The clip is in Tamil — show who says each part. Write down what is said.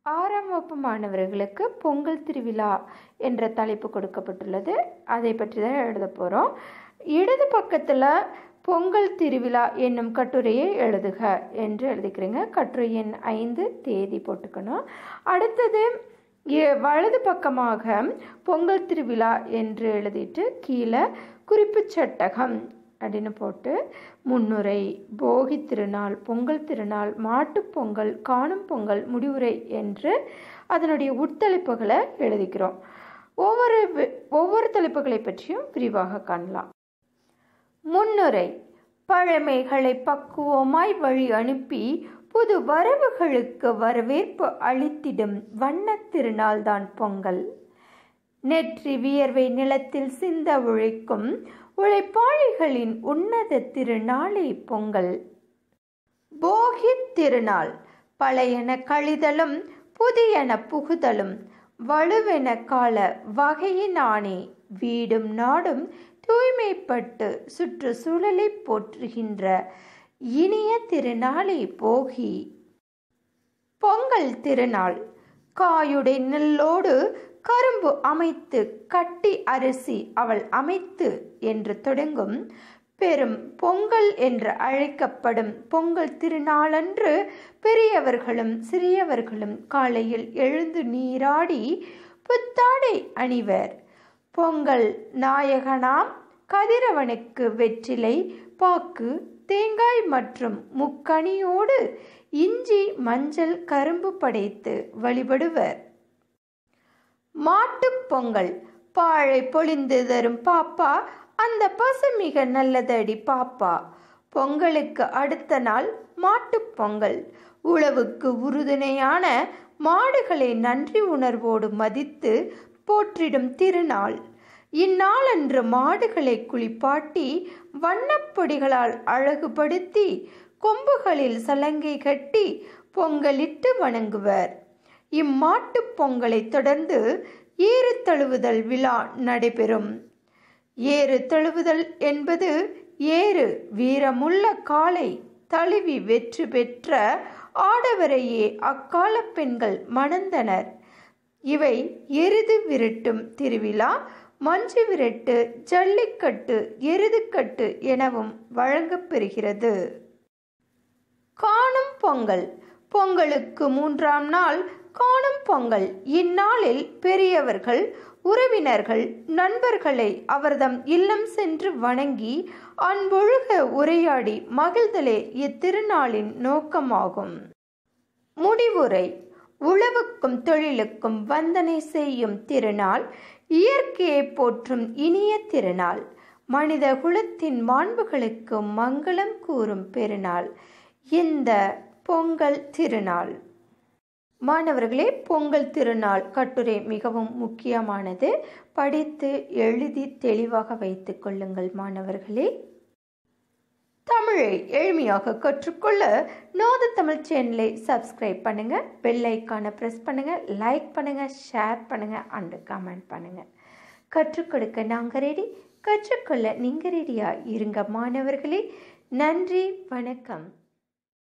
Speaker 1: ஆறாம் வகுப்பு மாணவர்களுக்கு பொங்கல் திருவிழா என்ற தலைப்பு கொடுக்கப்பட்டுள்ளது அதை பற்றி தான் எழுத போகிறோம் இடது பக்கத்தில் பொங்கல் திருவிழா என்னும் கட்டுரையை எழுதுக என்று எழுதிக்கிறீங்க கட்டுரை எண் ஐந்து தேதி போட்டுக்கணும் அடுத்தது எ- வலது பக்கமாக பொங்கல் திருவிழா என்று எழுதிட்டு கீழே குறிப்புச் சட்டகம் அப்படின்னு போட்டு முன்னுரை போகி திருநாள் பொங்கல் திருநாள் மாட்டுப் பொங்கல் காணும் பொங்கல் முடிவுரை என்று அதனுடைய உட்தலைப்புகளை எழுதிக்கிறோம் ஒவ்வொரு வி- ஒவ்வொரு தலைப்புகளை பற்றியும் விரிவாக காணலாம் முன்னுரை பழமைகளை பக்குவமாய் வழி அனுப்பி புது வரவுகளுக்கு வரவேற்பு அளித்திடும் வண்ணத் திருநாள்தான் பொங்கல் நெற்றி வியர்வை நிலத்தில் சிந்த உழைக்கும் உழைப்பாளிகளின் உன்னத திருநாளே பொங்கல் போகி திருநாள் பழையன கழிதலும் புதியன புகுதலும் வலுவென கால வகையினானே வீடும் நாடும் தூய்மைப்பட்டு சுற்றுச்சூழலை போற்றுகின்ற இனிய திருநாளே போகி பொங்கல் திருநாள் காயுடை நெல்லோடு கரும்பு அமைத்து கட்டி அரிசி அவள் அமைத்து என்று தொடங்கும் பெரும் பொங்கல் என்று அழைக்கப்படும் பொங்கல் திருநாளன்று பெரியவர்களும் சிறியவர்களும் காலையில் எழுந்து நீராடி புத்தாடை அணிவர் பொங்கல் நாயகனாம் கதிரவனுக்கு வெற்றிலை பாக்கு தேங்காய் மற்றும் முக்கணியோடு இஞ்சி மஞ்சள் கரும்பு படைத்து வழிபடுவர் மாட்டுப் பொங்கல் பாழை பொழிந்து தரும் பாப்பா அந்த பசு மிக நல்லதடி பாப்பா பொங்கலுக்கு அடுத்த நாள் மாட்டுப் பொங்கல் உழவுக்கு உறுதுணையான மாடுகளை நன்றி உணர்வோடு மதித்து போற்றிடும் திருநாள் இந்நாளன்று மாடுகளை குளிப்பாட்டி வண்ணப்பொடிகளால் அழகுபடுத்தி கொம்புகளில் சலங்கை கட்டி பொங்கலிட்டு வணங்குவர் இம்மாட்டுப் பொங்கலைத் தொடர்ந்து ஏறு தழுவுதல் விழா நடைபெறும் ஏறு தழுவுதல் என்பது ஏறு வீரமுள்ள காளை தழுவி வெற்றி பெற்ற ஆடவரையே அக்கால பெண்கள் மணந்தனர் இவை எருது விரட்டும் திருவிழா மஞ்சு விரட்டு ஜல்லிக்கட்டு எருதுக்கட்டு எனவும் வழங்கப்பெறுகிறது காணும் பொங்கல் பொங்கலுக்கு மூன்றாம் நாள் காணும் பொங்கல் இந்நாளில் பெரியவர்கள் உறவினர்கள் நண்பர்களை அவர்தம் இல்லம் சென்று வணங்கி அன்பொழுக உரையாடி மகிழ்தலே இத்திருநாளின் நோக்கமாகும் முடிவுரை உழவுக்கும் தொழிலுக்கும் வந்தனை செய்யும் திருநாள் இயற்கையை போற்றும் இனிய திருநாள் மனித குலத்தின் மாண்புகளுக்கு மங்களம் கூறும் பெருநாள் இந்த பொங்கல் திருநாள் மாணவர்களே பொங்கல் திருநாள் கட்டுரை மிகவும் முக்கியமானது படித்து எழுதி தெளிவாக வைத்துக் கொள்ளுங்கள் மாணவர்களே தமிழை எளிமையாக கற்றுக்கொள்ள நோது தமிழ் சேனலை சப்ஸ்கிரைப் பண்ணுங்க பெல் ஐக்கானை ப்ரெஸ் பண்ணுங்க லைக் பண்ணுங்க ஷேர் பண்ணுங்க அண்ட் கமெண்ட் பண்ணுங்க கற்றுக் கொடுக்க நாங்கள் ரெடி கற்றுக்கொள்ள நீங்கள் ரெடியா இருங்க மாணவர்களே நன்றி வணக்கம்